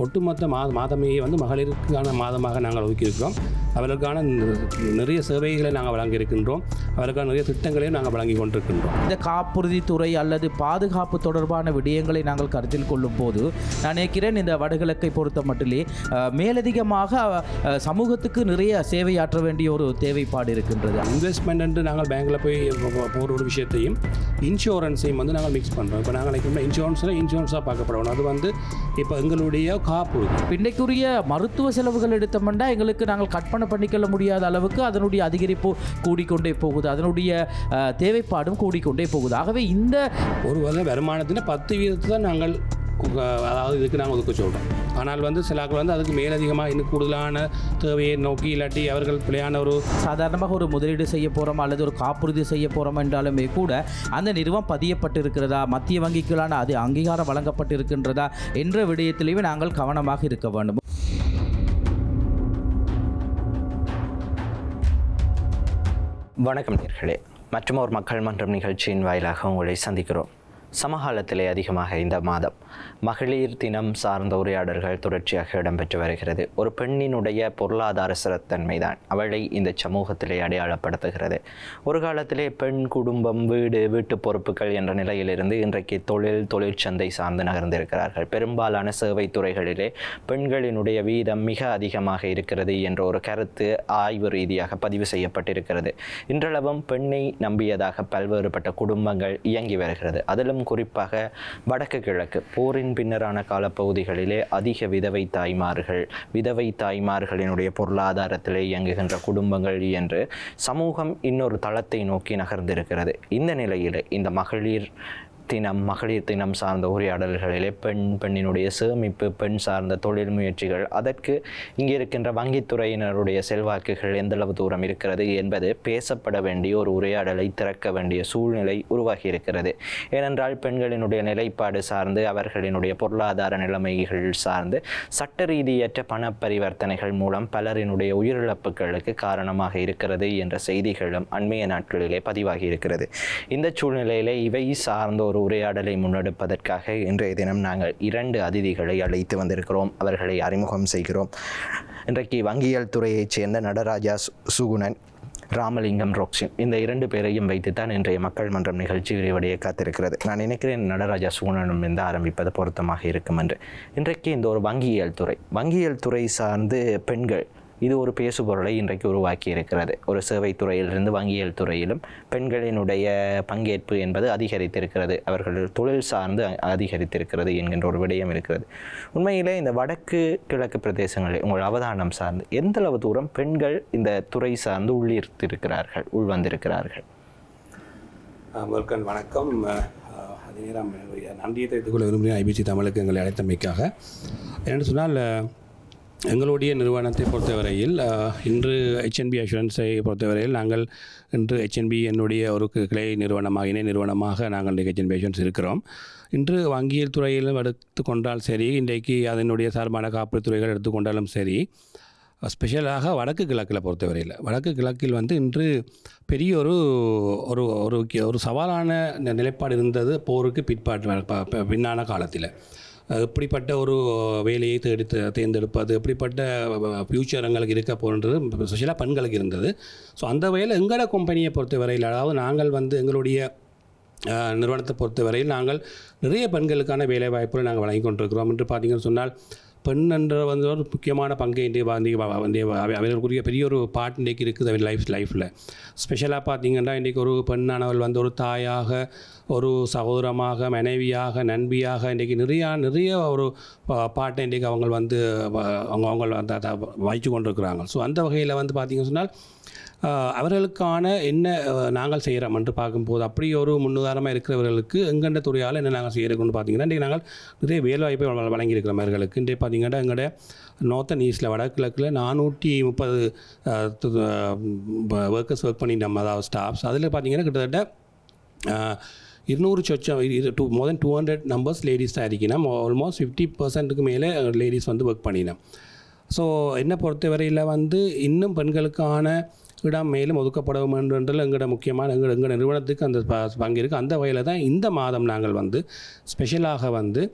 ஒட்டுமொத்த மா மாதமே வந்து மகளிருக்கான மாதமாக நாங்கள் ஒதுக்கியிருக்கிறோம் அவர்களுக்கான நி- நிறைய சேவைகளை நாங்கள் வழங்கியிருக்கின்றோம் அவர்களுக்கான நிறைய திட்டங்களையும் நாங்கள் வழங்கி கொண்டிருக்கின்றோம் இந்த காப்புறுதித்துறை அல்லது பாதுகாப்பு தொடர்பான விடயங்களை நாங்கள் கருத்தில் கொள்ளும் போது நான் நினைக்கிறேன் இந்த வடகிழக்கை பொறுத்த மட்டிலே அஹ், மேலதிகமாக அஹ், சமூகத்துக்கு நிறைய சேவையாற்ற வேண்டிய ஒரு தேவைப்பாடு இருக்கின்றது இன்வெஸ்ட்மெண்ட் என்று நாங்கள் பேங்க்கில் போய் போ- போகிற ஒரு விஷயத்தையும் இன்சூரன்ஸையும் வந்து நாங்கள் மிக்ஸ் பண்ணுறோம் இப்போ நாங்கள் நினைக்கிறோம் இன்சூரன்ஸில் இன்சூரன்ஸாக பார்க்கப்படணும் அது வந்து இப்போ எங்களுடைய காப்புறுதி பின்னைக்குரிய மருத்துவ செலவுகள் எடுத்தோம்னா எங்களுக்கு நாங்கள் கற்பனை பண்ணிக்கொள்ள முடியாத அளவுக்கு அதனுடைய அதிகரிப்பு கூடிக்கொண்டே போகுது அதனுடைய அஹ், தேவைப்பாடும் கூடிக்கொண்டே போகுது ஆகவே இந்த ஒரு வருட வருமானத்தின் பத்து வீதத்தை தான் நாங்கள் உங்க- அதாவது இதுக்கு நாங்கள் ஒதுக்க சொல்கிறோம் ஆனால் வந்து சிலாக்கள் வந்து அதுக்கு மேலதிகமாக இன்னும் கூடுதலான தேவையை நோக்கி இல்லாட்டி அவர்கள் பிழையான ஒரு சாதாரணமாக ஒரு முதலீடு செய்ய போகிறோம் அல்லது ஒரு காப்புறுதி செய்ய போகிறோம் என்றாலுமே கூட அந்த நிறுவனம் பதியப்பட்டிருக்கிறதா மத்திய வங்கிகளான அது அங்கீகாரம் வழங்கப்பட்டிருக்கின்றதா என்ற விடயத்திலேயே நாங்கள் கவனமாக இருக்க வேண்டும் வணக்கம் நேர்களே மற்றும் ஒரு மக்கள் மன்றம் நிகழ்ச்சியின் வாயிலாக உங்களை சந்திக்கிறோம் சமகாலத்திலே அதிகமாக இந்த மாதம் மகளிர் தினம் சார்ந்த உரையாடல்கள் தொடர்ச்சியாக இடம்பெற்று வருகிறது ஒரு பெண்ணினுடைய பொருளாதார ஸ்திரத்தன்மை தான் அவளை இந்த சமூகத்திலே அடையாளப்படுத்துகிறது ஒரு காலத்திலே பெண் குடும்பம் வீடு வீட்டு பொறுப்புகள் என்ற நிலையிலிருந்து இன்றைக்கு தொழில் தொழிற்சந்தை சார்ந்து நகர்ந்திருக்கிறார்கள் பெரும்பாலான சேவை துறைகளிலே பெண்களினுடைய வீதம் மிக அதிகமாக இருக்கிறது என்ற ஒரு கருத்து ஆய்வு ரீதியாக பதிவு செய்யப்பட்டிருக்கிறது இன்றளவும் பெண்ணை நம்பியதாக பல்வேறுபட்ட குடும்பங்கள் இயங்கி வருகிறது அதிலும் குறிப்பாக வடக்கு கிழக்கு போரின் பின்னரான காலப்பகுதிகளிலே அதிக விதவை தாய்மார்கள் விதவை தாய்மார்களினுடைய பொருளாதாரத்திலே இயங்குகின்ற குடும்பங்கள் என்று சமூகம் இன்னொரு தளத்தை நோக்கி நகர்ந்திருக்கிறது இந்த நிலையிலே இந்த மகளிர் தினம் மகளிர் தினம் சார்ந்த உரையாடல்களிலே பெண் பெண்ணினுடைய சேமிப்பு பெண் சார்ந்த தொழில் முயற்சிகள் அதற்கு இங்கே இருக்கின்ற வங்கித்துறையினருடைய செல்வாக்குகள் எந்தளவு தூரம் இருக்கிறது என்பது பேசப்பட வேண்டிய ஒரு உரையாடலை திறக்க வேண்டிய சூழ்நிலை உருவாகி இருக்கிறது ஏனென்றால் பெண்களினுடைய நிலைப்பாடு சார்ந்து அவர்களினுடைய பொருளாதார நிலைமைகள் சார்ந்து சட்ட ரீதியற்ற பண பரிவர்த்தனைகள் மூலம் பலரினுடைய உயிரிழப்புகளுக்கு காரணமாக இருக்கிறது என்ற செய்திகளும் அண்மைய நாட்களிலே பதிவாகி இருக்கிறது இந்த சூழ்நிலையிலே இவை சார்ந்த ஒரு உரையாடலை முன்னெடுப்பதற்காக இன்றைய தினம் நாங்கள் இரண்டு அதிதிகளை அழைத்து வந்திருக்கிறோம் அவர்களை அறிமுகம் செய்கிறோம் இன்றைக்கு வங்கியல் துறையைச் சேர்ந்த நடராஜா சு- சுகுணன் ராமலிங்கம் ரோக்ஷின் இந்த இரண்டு பேரையும் வைத்துத்தான் இன்றைய மக்கள் மன்றம் நிகழ்ச்சி விரிவடைய காத்திருக்கிறது நான் நினைக்கிறேன் நடராஜா சுகுணனும் இருந்து ஆரம்பிப்பது பொருத்தமாக இருக்கும் என்று இன்றைக்கு இந்த ஒரு வங்கியியல் துறை வங்கியியல் துறை சார்ந்து பெண்கள் இது ஒரு பேசுபொருளை இன்றைக்கு உருவாக்கி இருக்கிறது ஒரு சேவை துறையிலிருந்து வங்கியல் துறையிலும் பெண்களினுடைய பங்கேற்பு என்பது அதிகரித்திருக்கிறது அவர்கள் தொழில் சார்ந்து அ- அதிகரித்திருக்கிறது என்கின்ற ஒரு விடயம் இருக்கிறது உண்மையிலே இந்த வடக்கு கிழக்கு பிரதேசங்களில் உங்கள் அவதானம் சார்ந்து எந்த அளவு தூரம் பெண்கள் இந்த துறை சார்ந்து உள்ளீர்த்திருக்கிறார்கள் உள்வந்திருக்கிறார்கள் வெல்கம் வணக்கம் அஹ், அதே நேரம் நன்றியை தெரிவித்துக் கொள்ள விரும்புகிறேன் ஐபிசி தமிழுக்கு எங்களை அழைத்தமைக்காக என்னென்னு சொன்னால் அஹ், எங்களுடைய நிறுவனத்தை பொறுத்தவரையில் அஹ், இன்று ஹெச்என்பி அஷூரன்ஸை பொறுத்தவரையில் நாங்கள் இன்று ஹெச்என்பி என்னுடைய ஒரு கி- கிளை நிறுவனமாக இணை நிறுவனமாக நாங்கள் இன்றைக்கு ஹெச்என்பி அஷூரன்ஸ் இருக்கிறோம் இன்று வங்கியல் துறையிலும் எடுத்துக்கொண்டால் சரி இன்றைக்கு அதனுடைய சார்பான காப்பீட்டுத் துறைகள் எடுத்துக்கொண்டாலும் சரி ஸ்பெஷலாக வடக்கு கிழக்கில் பொறுத்தவரையில் வடக்கு கிழக்கில் வந்து இன்று பெரிய ஒரு ஒரு ஒரு கி- ஒரு சவாலான நி- நிலைப்பாடு இருந்தது போருக்கு பிற்பாட்டு ப- ப- பின்னான காலத்தில் எப்படிப்பட்ட ஒரு வேலையை தேடி தே- தேர்ந்தெடுப்பது எப்படிப்பட்ட ஃப்யூச்சர் எங்களுக்கு இருக்க போன்றது ஸ்பெஷலாக பெண்களுக்கு இருந்தது ஸோ அந்த வகையில் எங்களோட கம்பெனியை பொறுத்தவரையில் அதாவது நாங்கள் வந்து எங்களுடைய அஹ், நிறுவனத்தை பொறுத்தவரையில் நாங்கள் நிறைய பெண்களுக்கான வேலை வாய்ப்புகளை நாங்கள் வழங்கி கொண்டிருக்கிறோம் என்று பார்த்தீங்கன்னு சொன்னால் பெண் என்ற வந்து ஒரு முக்கியமான பங்கை இன்றைய வா- இன்றைய வா- இன்றைய வா- அவ- அவர்களுக்குரிய பெரிய ஒரு பார்ட் இன்றைக்கு இருக்குது அவர் லைஃப் லைஃப்பில் ஸ்பெஷலாக பார்த்தீங்கன்னா இன்றைக்கு ஒரு பெண்ணானவள் வந்து ஒரு தாயாக ஒரு சகோதரமாக மனைவியாக நண்பியாக இன்றைக்கு நிறையா நிறைய ஒரு பா- பாட்டை இன்றைக்கு அவங்க வந்து வ- அவங்க அவங்க அந்த அதை வகிச்சு கொண்டிருக்கிறாங்க ஸோ அந்த வகையில் வந்து பார்த்தீங்கன்னு சொன்னால் ஆஹ், அவர்களுக்கான என்ன ஆஹ், நாங்கள் செய்கிறோம் என்று பார்க்கும்போது அப்படி ஒரு முன்னுதாரணமாக இருக்கிறவர்களுக்கு எங்கண்ட துறையால் என்ன நாங்கள் செய்கிறோம்னு பார்த்தீங்கன்னா இன்றைக்கி நாங்கள் நிறைய வேலைவாய்ப்பை வழ- வழங்கியிருக்கிறோம் அவர்களுக்கு இன்றைய பார்த்தீங்கன்னா எங்களுடைய நார்த்தன் ஈஸ்டில் வடகிழக்கில் நானூற்றி முப்பது ஒர்க்கர்ஸ் ஒர்க் பண்ணிட்டோம் அதாவது ஸ்டாஃப்ஸ் அதில் பார்த்தீங்கன்னா கிட்டத்தட்ட ஆஹ், இருநூறு சொச்சம் two more than two hundred numbers ladies தான் இருக்கணும் ஆல்மோஸ்ட் ஃபிஃப்டி பர்சன்ட்டுக்கு மேலே லேடிஸ் வந்து ஒர்க் பண்ணினோம் ஸோ என்னை பொறுத்தவரையில் வந்து இன்னும் பெண்களுக்கான இடம் மேலும் ஒதுக்கப்பட வேண்டும்ன்றது எங்களோட முக்கியமான எங்கள் எங்கள் நிறுவனத்துக்கு அந்த ப- பங்கு இருக்குது அந்த வகையில் தான் இந்த மாதம் நாங்கள் வந்து ஸ்பெஷலாக வந்து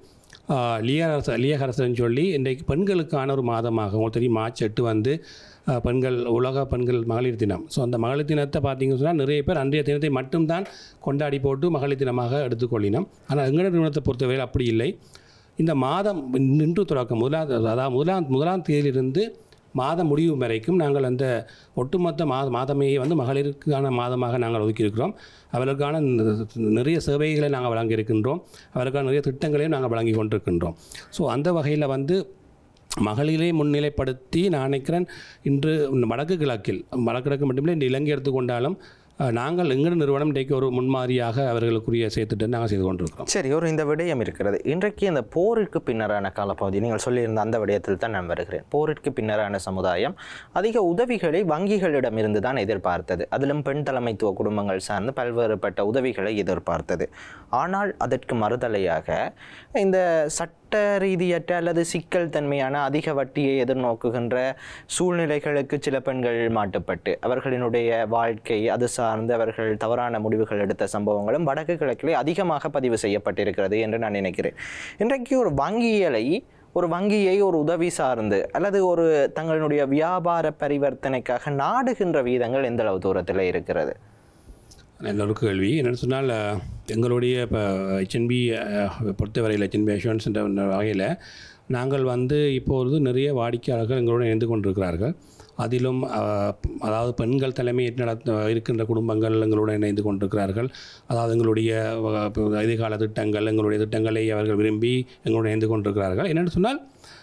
லியரச லியகரசன் சொல்லி இன்றைக்கு பெண்களுக்கான ஒரு மாதமாக உங்களுக்கு தெரியும் மார்ச் எட்டு வந்து ஆஹ், பெண்கள் உலக பெண்கள் மகளிர் தினம் ஸோ அந்த மகளிர் தினத்தை பார்த்தீங்கன்னு சொன்னால் நிறைய பேர் அன்றைய தினத்தை மட்டும்தான் கொண்டாடி போட்டு மகளிர் தினமாக எடுத்துக்கொள்ளினோம் ஆனால் எங்கள் நிறுவனத்தை பொறுத்தவரை அப்படி இல்லை இந்த மாதம் நின்று தொடக்கம் முதலாம் அதாவது முதலாம் முதலாம் தேதியிலிருந்து மாதம் முடிவு வரைக்கும் நாங்கள் அந்த ஒட்டுமொத்த மா மாதமே வந்து மகளிருக்கான மாதமாக நாங்கள் ஒதுக்கியிருக்கிறோம் அவர்களுக்கான நி- நிறைய சேவைகளை நாங்கள் வழங்கியிருக்கின்றோம் அவர்களுக்கான நிறைய திட்டங்களையும் நாங்கள் வழங்கி கொண்டிருக்கின்றோம் ஸோ அந்த வகையில் வந்து மகளிரை முன்னிலைப்படுத்தி நான் நினைக்கிறேன் இன்று வடக்கு கிழக்கில் வடக்கு கிழக்கு மட்டுமில்லை இந்த இலங்கை எடுத்துக்கொண்டாலும் அஹ், நாங்கள் எங்கள் நிறுவனம் இன்றைக்கு ஒரு முன்மாதிரியாக அவர்களுக்குரிய சேர்த்துட்டு நாங்கள் செய்து கொண்டிருக்கிறோம் சரி ஒரு இந்த விடயம் இருக்கிறது இன்றைக்கு இந்த போருக்கு பின்னரான காலப்பகுதி நீங்கள் சொல்லியிருந்த அந்த விடயத்தில் தான் நான் வருகிறேன் போரிற்கு பின்னரான சமுதாயம் அதிக உதவிகளை வங்கிகளிடமிருந்து தான் எதிர்பார்த்தது அதிலும் பெண் தலைமைத்துவ குடும்பங்கள் சார்ந்து பல்வேறுபட்ட உதவிகளை எதிர்பார்த்தது ஆனால் அதற்கு மறுதலையாக இந்த சட்ட ரீதியற்ற அல்லது சிக்கல் தன்மையான அதிக வட்டியை எதிர்நோக்குகின்ற சூழ்நிலைகளுக்கு சில பெண்கள் மாட்டுப்பட்டு அவர்களினுடைய வாழ்க்கை அது சார்ந்து அவர்கள் தவறான முடிவுகள் எடுத்த சம்பவங்களும் வடக்கு கிழக்கிலே அதிகமாக பதிவு செய்யப்பட்டிருக்கிறது என்று நான் நினைக்கிறேன் இன்றைக்கு ஒரு வங்கியலை ஒரு வங்கியை ஒரு உதவி சார்ந்து அல்லது ஒரு தங்களுடைய வியாபார பரிவர்த்தனைக்காக நாடுகின்ற வீதங்கள் எந்த அளவு தூரத்தில் இருக்கிறது நல்ல ஒரு கேள்வி என்னென்னு சொன்னால் அஹ், எங்களுடைய இப்போ ஹெச்என்பி பொறுத்தவரையில் ஹெச்என்பி அஷூரன்ஸ் என்ற வகையில் நாங்கள் வந்து இப்பொழுது நிறைய வாடிக்கையாளர்கள் எங்களுடன் இணைந்து கொண்டிருக்கிறார்கள் அதிலும் அஹ், அதாவது பெண்கள் தலைமை நடத்த இருக்கின்ற குடும்பங்கள் எங்களுடன் இணைந்து கொண்டிருக்கிறார்கள் அதாவது எங்களுடைய அஹ், இப்போ எதிர்கால திட்டங்கள் எங்களுடைய திட்டங்களை அவர்கள் விரும்பி எங்களுடன் இணைந்து கொண்டிருக்கிறார்கள் என்னென்னு சொன்னால்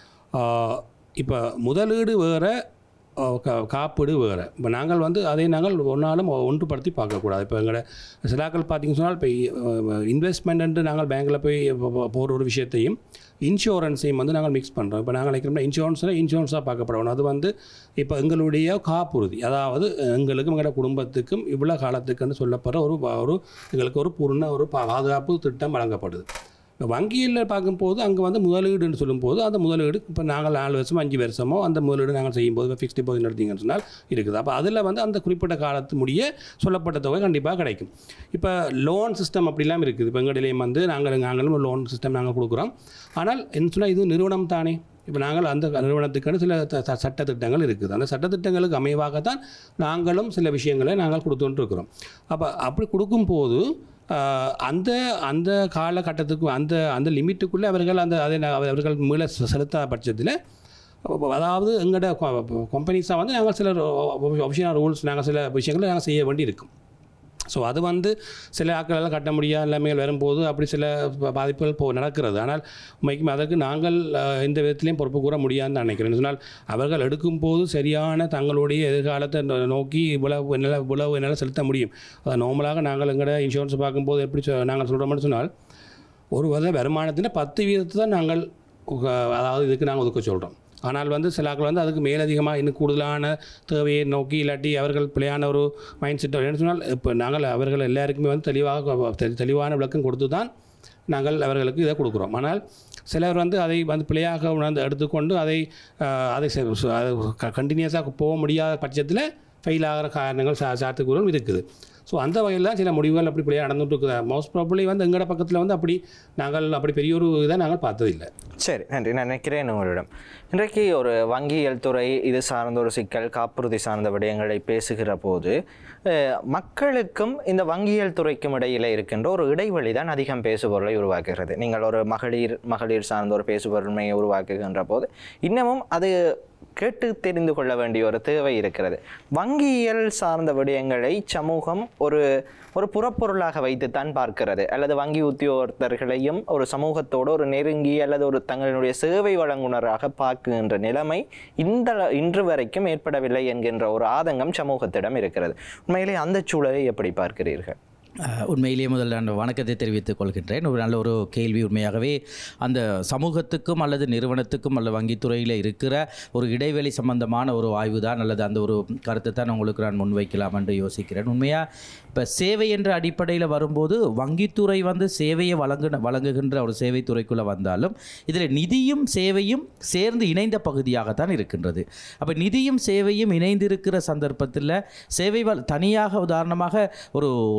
இப்போ முதலீடு வேறு அஹ் கா காப்பீடு வேறு இப்போ நாங்கள் வந்து அதை நாங்கள் ஒரு நாளும் ஒன்றுபடுத்தி பார்க்கக்கூடாது இப்போ எங்களோட சிலாக்கள் பார்த்தீங்கன்னு சொன்னால் இப்போ இன்வெஸ்ட்மெண்ட் நாங்கள் பேங்க்கில் போய் போ- போ- போகிற ஒரு விஷயத்தையும் இன்சூரன்ஸையும் வந்து நாங்கள் மிக்ஸ் பண்ணுறோம் இப்போ நாங்கள் நினைக்கிறோம்னா இன்சூரன்ஸில் இன்சூரன்ஸாக பார்க்கப்படணும் அது வந்து இப்போ எங்களுடைய காப்புறுதி அதாவது எங்களுக்கும் எங்களோட குடும்பத்துக்கும் இவ்வளோ காலத்துக்குன்னு சொல்லப்படுற ஒரு பா- ஒரு எங்களுக்கு ஒரு பூர்ண ஒரு பாதுகாப்பு திட்டம் வழங்கப்படுது இப்போ வங்கியில் பார்க்கும்போது அங்கே வந்து முதலீடுன்னு சொல்லும்போது அந்த முதலீடு இப்போ நாங்கள் நாலு வருஷமோ அஞ்சு வருஷமோ அந்த முதலீடு நாங்கள் செய்யும்போது ஃபிக்ஸ்ட் டிபாசிட் எடுத்தீங்கன்னு சொன்னால் இருக்குது அப்போ அதில் வந்து அந்த குறிப்பிட்ட காலத்து முடிய சொல்லப்பட்ட தொகை கண்டிப்பாக கிடைக்கும் இப்போ லோன் சிஸ்டம் அப்படிலாம் இருக்குது இப்போ எங்களிலேயும் வந்து நாங்கள் நாங்களும் லோன் சிஸ்டம் நாங்கள் கொடுக்குறோம் ஆனால் என்ன சொன்னால் இது நிறுவனம் தானே இப்போ நாங்கள் அந்த நிறுவனத்துக்கான சில த- த- சட்டத்திட்டங்கள் இருக்குது அந்த சட்டத்திட்டங்களுக்கு அமைவாகத்தான் நாங்களும் சில விஷயங்களை நாங்கள் கொடுத்துட்டு இருக்கிறோம் அப்போ அப்படி கொடுக்கும்போது ஆஹ், அந்த அந்த காலகட்டத்துக்கு அந்த அந்த லிமிட்டுக்குள்ளே அவர்கள் அந்த அதை நா- அவர்கள் மீள செ- செலுத்தாத பட்சத்தில் அதாவது எங்களோட கம்பெனிஸாக வந்து நாங்கள் சில ஒஃபிஷியல் ரூல்ஸ் நாங்கள் சில விஷயங்களை நாங்கள் செய்ய வேண்டி இருக்கும் ஸோ அது வந்து சில ஆட்களெல்லாம் கட்ட முடியாத நிலைமைகள் வரும்போது அப்படி சில ப- பாதிப்புகள் போ நடக்கிறது ஆனால் உண்மைக்கும் அதற்கு நாங்கள் அஹ், எந்த விதத்திலையும் பொறுப்பு கூற முடியாதுன்னு நான் நினைக்கிறேன் சொன்னால் அவர்கள் எடுக்கும்போது சரியான தங்களுடைய எதிர்காலத்தை நோ- நோக்கி இவ்வளவு என்னால் இவ்வளவு என்னால் செலுத்த முடியும் அதை நார்மலாக நாங்கள் எங்களோட இன்சூரன்ஸ் பார்க்கும்போது எப்படி சொ- நாங்கள் சொல்கிறோம்னு சொன்னால் ஒரு வகை வருமானத்தின் பத்து வீதத்தை தான் நாங்கள் உக- அதாவது இதுக்கு நாங்கள் ஒதுக்க சொல்கிறோம் ஆனால் வந்து சிலாக்கள் வந்து அதுக்கு மேலதிகமாக இன்னும் கூடுதலான தேவையை நோக்கி இல்லாட்டி அவர்கள் பிழையான ஒரு மைண்ட் செட் என்ன சொன்னால் இப்போ நாங்கள் அவர்கள் எல்லாருக்குமே வந்து தெளிவாக தெ- தெளிவான விளக்கம் கொடுத்து தான் நாங்கள் அவர்களுக்கு இதை கொடுக்குறோம் ஆனால் சிலர் வந்து அதை வந்து பிழையாக உணர்ந்து எடுத்துக்கொண்டு அதை ஆஹ், அதை கண்டினியூஸாக போக முடியாத பட்சத்தில் ஃபெயில் ஆகிற காரணங்கள் சா சாத்துக்கூறும் இருக்குது ஸோ அந்த வகையில் தான் சில முடிவுகள் அப்படி பிள்ளையாக நடந்துட்டு இருக்குது மோஸ்ட் ப்ராபப்ளி வந்து எங்களோட பக்கத்தில் வந்து அப்படி நாங்கள் அப்படி பெரிய ஒரு இதை நாங்கள் பார்த்ததில்லை சரி நன்றி நான் நினைக்கிறேன் உங்களிடம் இன்றைக்கு ஒரு வங்கியியல் துறை இது சார்ந்த ஒரு சிக்கல் காப்புறுதி சார்ந்த விடயங்களை பேசுகிற போது அஹ், மக்களுக்கும் இந்த வங்கியியல் துறைக்கும் இடையில இருக்கின்ற ஒரு இடைவெளி தான் அதிகம் பேசுபொருளை உருவாக்குகிறது நீங்கள் ஒரு மகளிர் மகளிர் சார்ந்த ஒரு பேசுபொருண்மையை உருவாக்குகின்ற போது இன்னமும் அது கேட்டு தெரிந்து கொள்ள வேண்டிய ஒரு தேவை இருக்கிறது வங்கியியல் சார்ந்த விடயங்களை சமூகம் ஒரு ஒரு புறப்பொருளாக வைத்துத்தான் பார்க்கிறது அல்லது வங்கி உத்தியோகத்தர்களையும் ஒரு சமூகத்தோடு ஒரு நெருங்கி அல்லது ஒரு தங்களுடைய சேவை வழங்குனராக பார்க்கின்ற நிலைமை இந்த இன்று வரைக்கும் ஏற்படவில்லை என்கின்ற ஒரு ஆதங்கம் சமூகத்திடம் இருக்கிறது உண்மையிலே அந்த சூழலை எப்படி பார்க்கிறீர்கள் அஹ், உண்மையிலேயே முதல் நான் வணக்கத்தை தெரிவித்துக் கொள்கின்றேன் ஒரு நல்ல ஒரு கேள்வி உண்மையாகவே அந்த சமூகத்துக்கும் அல்லது நிறுவனத்துக்கும் அல்லது வங்கித்துறையில் இருக்கிற ஒரு இடைவெளி சம்பந்தமான ஒரு ஆய்வு தான் அல்லது அந்த ஒரு கருத்தை தான் உங்களுக்கு நான் முன்வைக்கலாம் என்று யோசிக்கிறேன் உண்மையாக இப்போ சேவை என்ற அடிப்படையில் வரும்போது வங்கித்துறை வந்து சேவையை வழங்கு வழங்குகின்ற ஒரு சேவைத்துறைக்குள்ளே வந்தாலும் இதில் நிதியும் சேவையும் சேர்ந்து இணைந்த பகுதியாகத்தான் இருக்கின்றது அப்போ நிதியும் சேவையும் இணைந்திருக்கிற சந்தர்ப்பத்தில் சேவை வ- தனியாக உதாரணமாக ஒரு ஒரு சேவை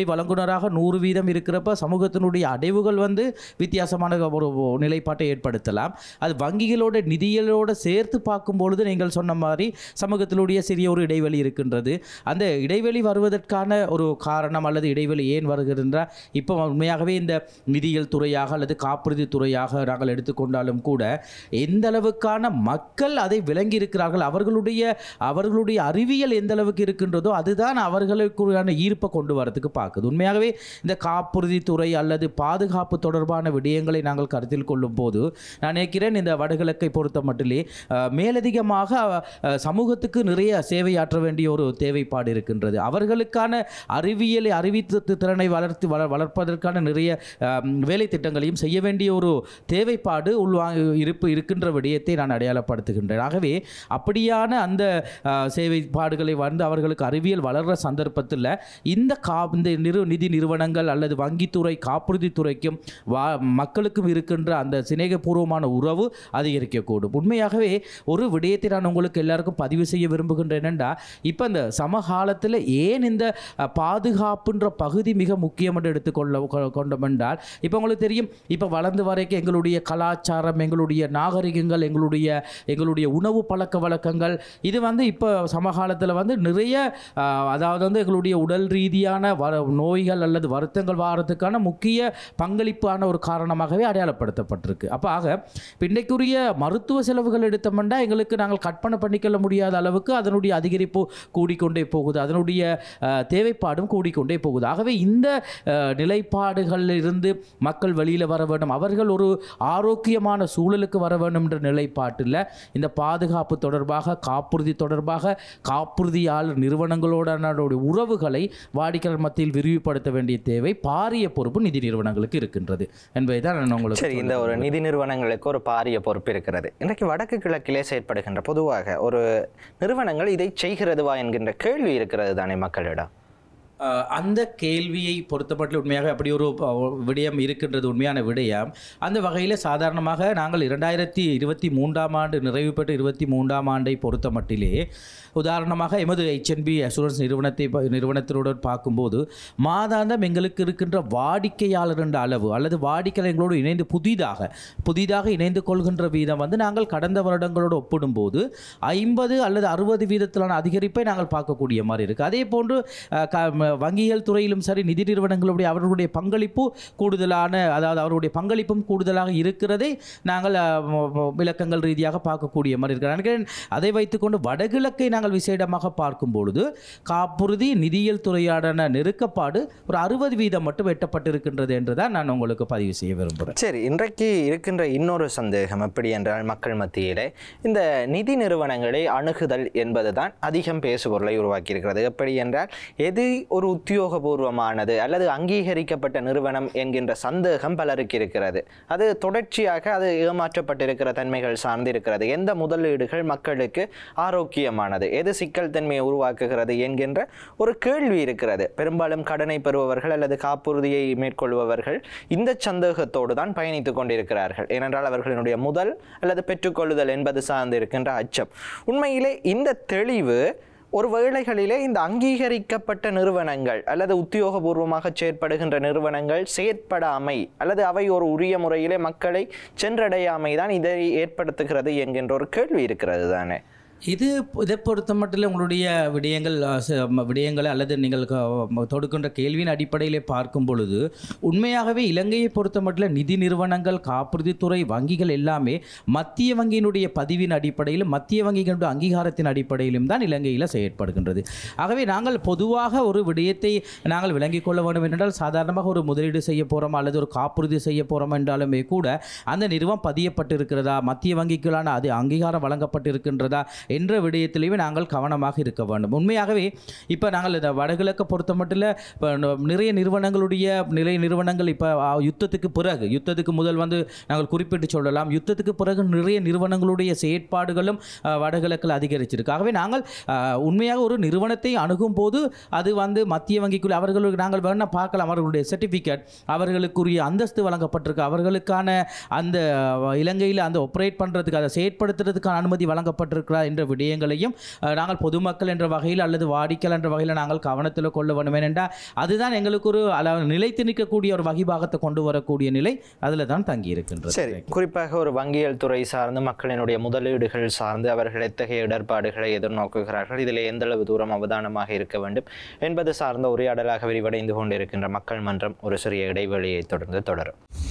வழங்குனராக நூறு வீதம் இருக்கிறப்ப சமூகத்தினுடைய அடைவுகள் வந்து வித்தியாசமான ஒரு நிலைப்பாட்டை ஏற்படுத்தலாம் அது வங்கிகளோட நிதிகளோட சேர்த்து பார்க்கும் பொழுது நீங்கள் சொன்ன மாதிரி சமூகத்தினுடைய சிறிய ஒரு இடைவெளி இருக்கின்றது அந்த இடைவெளி வருவதற்கான ஒரு காரணம் அல்லது இடைவெளி ஏன் வருகின்றா இப்போ உண்மையாகவே இந்த நிதியியல் துறையாக அல்லது காப்புறுதி துறையாக நாங்கள் எடுத்துக்கொண்டாலும் கூட எந்த அளவுக்கான மக்கள் அதை விளங்கி இருக்கிறார்கள் அவர்களுடைய அவர்களுடைய அறிவியல் எந்த அளவுக்கு இருக்கின்றதோ அதுதான் அவர்களுக்குள்ளான ஈர்ப்பை கொண்டு வரதுக்கு பார்க்குது உண்மையாகவே இந்த காப்புறுதி துறை அல்லது பாதுகாப்பு தொடர்பான விடயங்களை நாங்கள் கருத்தில் கொள்ளும் போது நான் நினைக்கிறேன் இந்த வடகிழக்கை பொறுத்த மட்டிலே அஹ், மேலதிகமாக அஹ், சமூகத்துக்கு நிறைய சேவையாற்ற வேண்டிய ஒரு தேவைப்பாடு இருக்கின்றது அவர்களுக்கான அறிவியலை அறிவித்து திறனை வளர்த்து வள வளர்ப்பதற்கான நிறைய அஹ், வேலை திட்டங்களையும் செய்ய வேண்டிய ஒரு தேவைப்பாடு உள்வா இருப்பு இருக்கின்ற விடயத்தை நான் அடையாளப்படுத்துகின்றேன் ஆகவே அப்படியான அந்த அஹ், சேவைப்பாடுகளை வந்து அவர்களுக்கு அறிவியல் வளர்கிற சந்தர்ப்பத்தில் இந்த கா இந்த நிறு நிதி நிறுவனங்கள் அல்லது வங்கித்துறை காப்புறுதி துறைக்கும் வா மக்களுக்கும் இருக்கின்ற அந்த சிநேகபூர்வமான உறவு அதிகரிக்கக்கூடும் உண்மையாகவே ஒரு விடயத்தை நான் உங்களுக்கு எல்லாருக்கும் பதிவு செய்ய விரும்புகின்றேன் என்னென்னா இப்போ இந்த சமகாலத்தில் ஏன் இந்த அஹ், பாதுகாப்புன்ற பகுதி மிக முக்கியம் என்று எடுத்துக்கொள்ள கொ- கொண்டோம் என்றால் இப்போ உங்களுக்கு தெரியும் இப்போ வளர்ந்து வரைக்கும் எங்களுடைய கலாச்சாரம் எங்களுடைய நாகரிகங்கள் எங்களுடைய எங்களுடைய உணவு பழக்க வழக்கங்கள் இது வந்து இப்போ சமகாலத்தில் வந்து நிறைய ஆஹ், அதாவது வந்து எங்களுடைய உடல் ரீதியான வ நோய்கள் அல்லது வருத்தங்கள் வாரத்துக்கான முக்கிய பங்களிப்பான ஒரு காரணமாகவே அடையாளப்படுத்தப்பட்டிருக்கு அப்போ ஆக இப்ப இன்றைக்குரிய மருத்துவ செலவுகள் எடுத்தோம்னா எங்களுக்கு நாங்கள் கற்பனை பண்ணிக்கொள்ள முடியாத அளவுக்கு அதனுடைய அதிகரிப்பு கூடிக்கொண்டே போகுது அதனுடைய ஆஹ், தேவைப்பாடும் கூடிக்கொண்டே போகுது ஆகவே இந்த ஆஹ், நிலைப்பாடுகளில் இருந்து மக்கள் வெளியில் வர வேண்டும் அவர்கள் ஒரு ஆரோக்கியமான சூழலுக்கு வர வேண்டும் என்ற நிலைப்பாட்டில் இந்த பாதுகாப்பு தொடர்பாக காப்புறுதி தொடர்பாக காப்புறுதியாளர் நிறுவனங்களோடான உறவுகளை வாடிக்கையாளர் மத்தியில் விரிவுபடுத்த வேண்டிய தேவை பாரிய பொறுப்பு நிதி நிறுவனங்களுக்கு இருக்கின்றது என்பதை தான் நான் உங்களுக்கு சரி இந்த ஒரு நிதி நிறுவனங்களுக்கு ஒரு பாரிய பொறுப்பு இருக்கிறது இன்றைக்கு வடக்கு கிழக்கிலே செயற்படுகின்ற பொதுவாக ஒரு நிறுவனங்கள் இதை செய்கிறதுவா என்கின்ற கேள்வி இருக்கிறது தானே மக்களிடம் அஹ் அந்த கேள்வியை பொறுத்தப்பட்டு உண்மையாக அப்படி ஒரு ப- விடயம் இருக்கின்றது உண்மையான விடயம் அந்த வகையில் சாதாரணமாக நாங்கள் இரண்டாயிரத்தி இருபத்தி மூன்றாம் ஆண்டு நிறைவு பெற்ற இருபத்தி மூன்றாம் ஆண்டை பொறுத்த மட்டிலே உதாரணமாக எமது ஹெச்என்பி அசூரன்ஸ் நிறுவனத்தை ப- நிறுவனத்தினுடன் பார்க்கும்போது மாதாந்தம் எங்களுக்கு இருக்கின்ற வாடிக்கையாளர் என்ற அளவு அல்லது வாடிக்கையாளர் எங்களோடு இணைந்து புதிதாக புதிதாக இணைந்து கொள்கின்ற வீதம் வந்து நாங்கள் கடந்த வருடங்களோடு ஒப்பிடும்போது ஐம்பது அல்லது அறுபது வீதத்திலான அதிகரிப்பை நாங்கள் பார்க்கக்கூடிய மாதிரி இருக்குது அதே போன்று அஹ், க- ம- வங்கிகள் துறையிலும் சரி நிதி நிறுவனங்களுடைய அவர்களுடைய பங்களிப்பு கூடுதலான அதாவது அவருடைய பங்களிப்பும் கூடுதலாக இருக்கிறதை நாங்கள் அஹ், ம- ம- விளக்கங்கள் ரீதியாக பார்க்கக்கூடிய மாதிரி இருக்கிறார் நினைக்கிறேன் அதை வைத்துக்கொண்டு வடகிழக்கை நாங்கள் விசேடமாக பார்க்கும் பொழுது காப்புறுதி நிதியியல் துறையாடான நெருக்கப்பாடு ஒரு அறுபது வீதம் மட்டும் வெட்டப்பட்டிருக்கின்றது என்று தான் நான் உங்களுக்கு பதிவு செய்ய விரும்புகிறேன் சரி இன்றைக்கு இருக்கின்ற இன்னொரு சந்தேகம் எப்படி என்றால் மக்கள் மத்தியிலே இந்த நிதி நிறுவனங்களை அணுகுதல் என்பதுதான் அதிகம் பேசுபொருளை உருவாக்கியிருக்கிறது எப்படி என்றால் எது ஒரு உத்தியோகபூர்வமானது அல்லது அங்கீகரிக்கப்பட்ட நிறுவனம் என்கின்ற சந்தேகம் பலருக்கு இருக்கிறது அது தொடர்ச்சியாக அது ஏமாற்றப்பட்டிருக்கிற தன்மைகள் சார்ந்து இருக்கிறது எந்த முதலீடுகள் மக்களுக்கு ஆரோக்கியமானது எது சிக்கல் தன்மையை உருவாக்குகிறது என்கின்ற ஒரு கேள்வி இருக்கிறது பெரும்பாலும் கடனை பெறுபவர்கள் அல்லது காப்புறுதியை மேற்கொள்பவர்கள் இந்த சந்தேகத்தோடு தான் பயணித்துக் கொண்டிருக்கிறார்கள் ஏனென்றால் அவர்களினுடைய முதல் அல்லது பெற்றுக்கொள்ளுதல் என்பது சார்ந்து இருக்கின்ற அச்சம் உண்மையிலே இந்த தெளிவு ஒரு வேளைகளிலே இந்த அங்கீகரிக்கப்பட்ட நிறுவனங்கள் அல்லது உத்தியோகபூர்வமாக செயற்படுகின்ற நிறுவனங்கள் செயற்படாமை அல்லது அவை ஒரு உரிய முறையிலே மக்களை சென்றடையாமை தான் இதை ஏற்படுத்துகிறது என்கின்ற ஒரு கேள்வி இருக்கிறது தானே இது இதை பொறுத்த மட்டும் உங்களுடைய விடயங்கள் அஹ், ச- ம- விடயங்களை அல்லது நீங்கள் க- ம- தொடுக்கின்ற கேள்வியின் அடிப்படையிலே பார்க்கும் பொழுது உண்மையாகவே இலங்கையை பொறுத்த மட்டும் நிதி நிறுவனங்கள் காப்புறுதித்துறை வங்கிகள் எல்லாமே மத்திய வங்கியினுடைய பதிவின் அடிப்படையிலும் மத்திய வங்கிகளுடைய அங்கீகாரத்தின் அடிப்படையிலும் தான் இலங்கையில் செயற்படுகின்றது ஆகவே நாங்கள் பொதுவாக ஒரு விடயத்தை நாங்கள் விளங்கிக் கொள்ள வேண்டும் என்றால் சாதாரணமாக ஒரு முதலீடு செய்ய போகிறோம் அல்லது ஒரு காப்புறுதி செய்ய போகிறோம் என்றாலுமே கூட அந்த நிறுவனம் பதியப்பட்டிருக்கிறதா மத்திய வங்கிக்குள்ளான அது அங்கீகாரம் வழங்கப்பட்டிருக்கின்றதா என்ற விடயத்திலேயுமே நாங்கள் கவனமாக இருக்க வேண்டும் உண்மையாகவே இப்போ நாங்கள் இந்த வடகிழக்கை பொறுத்த மட்டும் இப்போ நிறைய நிறுவனங்களுடைய நிலை நிறுவனங்கள் இப்போ யுத்தத்துக்கு பிறகு யுத்தத்துக்கு முதல் வந்து நாங்கள் குறிப்பிட்டு சொல்லலாம் யுத்தத்துக்கு பிறகு நிறைய நிறுவனங்களுடைய செயற்பாடுகளும் அஹ், வடகிழக்கில் அதிகரிச்சிருக்கு ஆகவே நாங்கள் அஹ், உண்மையாக ஒரு நிறுவனத்தை அணுகும் போது அது வந்து மத்திய வங்கிக்குள் அவர்களுக்கு நாங்கள் வேணா பார்க்கலாம் அவர்களுடைய சர்டிஃபிகேட் அவர்களுக்குரிய அந்தஸ்து வழங்கப்பட்டிருக்கு அவர்களுக்கான அந்த அஹ், இலங்கையில் அந்த ஒப்ரேட் பண்ணுறதுக்கு அதை செயற்படுத்துறதுக்கான அனுமதி வழங்கப்பட்டிருக்கிறா என்ற விடயங்களையும் அஹ், நாங்கள் பொதுமக்கள் என்ற வகையில் அல்லது வாடிக்கல் என்ற வகையில் நாங்கள் கவனத்தில் கொள்ள வேண்டும் ஏனென்றால் அதுதான் எங்களுக்கு ஒரு அளவு நிலைத்து நிற்கக்கூடிய ஒரு வகிபாகத்தை கொண்டு வரக்கூடிய நிலை அதில் தான் தங்கி இருக்கின்றது சரி குறிப்பாக ஒரு வங்கியல் துறை சார்ந்து மக்களினுடைய முதலீடுகள் சார்ந்து அவர்கள் எத்தகைய இடர்பாடுகளை எதிர்நோக்குகிறார்கள் இதில் எந்தளவு தூரம் அவதானமாக இருக்க வேண்டும் என்பது சார்ந்த உரையாடலாக விரிவடைந்து கொண்டிருக்கின்ற மக்கள் மன்றம் ஒரு சிறிய இடைவெளியை தொடர்ந்து தொடரும்